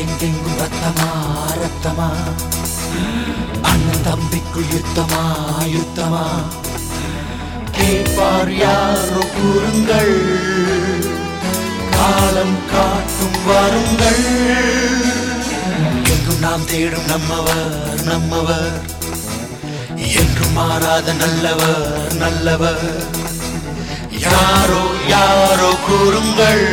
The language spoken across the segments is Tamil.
எங்கெங்கும் ரத்தமா ரத்தமா அண்ணன் தம்பிக்குள் யுத்தமா யுத்தமா கேட்பார் யாரோ கூறுங்கள் காலம் காட்டும் வாருங்கள் எங்கும் நாம் தேடும் நம்மவர் நம்மவர் என்றும் மாறாத நல்லவர் நல்லவர் யாரோ யாரோ கூறுங்கள்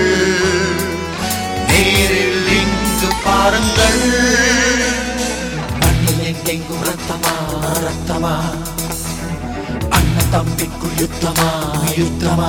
நேரில் இங்கு பாருங்கள் மண்ணில் எங்கெங்கும் ரத்தமா ரத்தமா அண்ணன் தம்பிக்குள் யுத்தமா யுத்தமா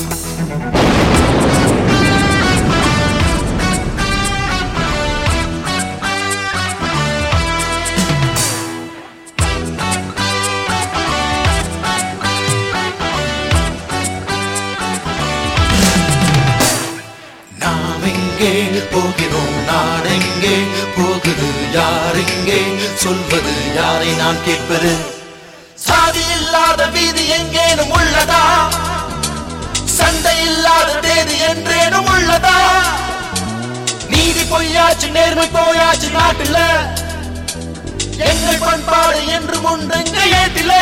நாம் எங்கே போகிறோம் நான் எங்கே போகுது யார் எங்கே சொல்வது யாரை நான் கேட்பது சாதி இல்லாத வீதி எங்கேனும் உள்ளதா சண்டை இல்லாத தேதி என்றேனும் உள்ளதா நீதி பொய்யாச்சு நேர்மை போயாச்சு நாட்டுல எங்கள் பண்பாடு என்று உண்டுங்க ஏட்டில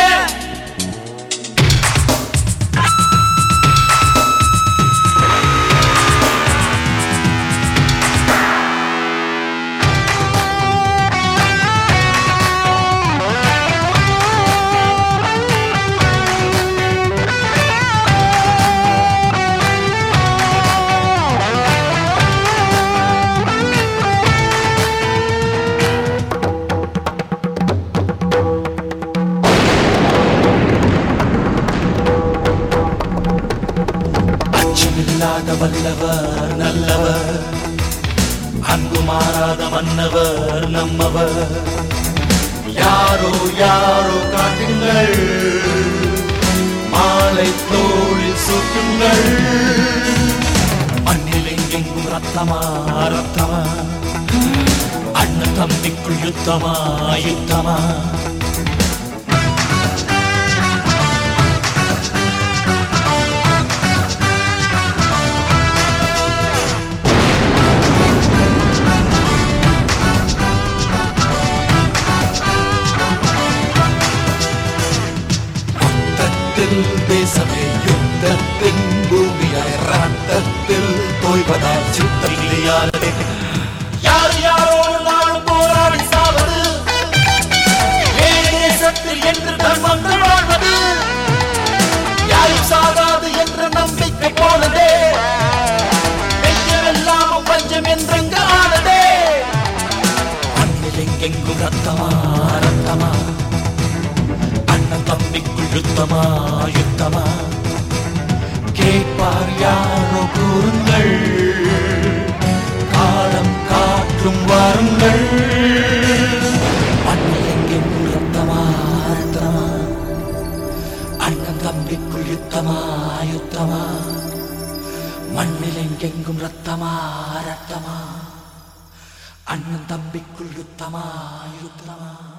அச்சமில்லாத வல்லவர் நல்லவர் அன்பு மாறாத மன்னவர் நம்மவர் யாரோ யாரோ காட்டுங்கள் மாலை தோளில் சூட்டுங்கள் மண்ணில் எங்கெங்கும் ரத்தமா ரத்தமா அண்ணன் தம்பிக்குள் யுத்தமா யுத்தமா யுத்தத்தில் தேசமே யுத்தத்தின் பூமியாய் ரத்தத்தில் தோய்வதால் சித்தமில்லையானதே யார் யாரோடு நாளும் போராடி சாவது ஏன் தேசத்தில் என்று தர்மங்கள் வாழ்வது யாரும் சாகாது என்ற நம்பிக்கை போனதே நெஞ்சமெல்லாம் பஞ்சம் என்றெங்கு ஆனதே அண்ணில் எங்கெங்கும் ரத்தமா ரத்தமா அண்ணன் தம்பிக்குள் யுத்தமா யுத்தமா கேட்பார் யாரோ கூறுங்கள் காலம் காற்றும் வாருங்கள் மண்ணில் எங்கெங்கும் ரத்தமா ரத்தமா அண்ணன் தம்பிக்குள் யுத்தமா யுத்தமா மண்ணில் எங்கெங்கும் ரத்தமா ரத்தமா அண்ணன் தம்பிக்குள் யுத்தமா யுத்தமா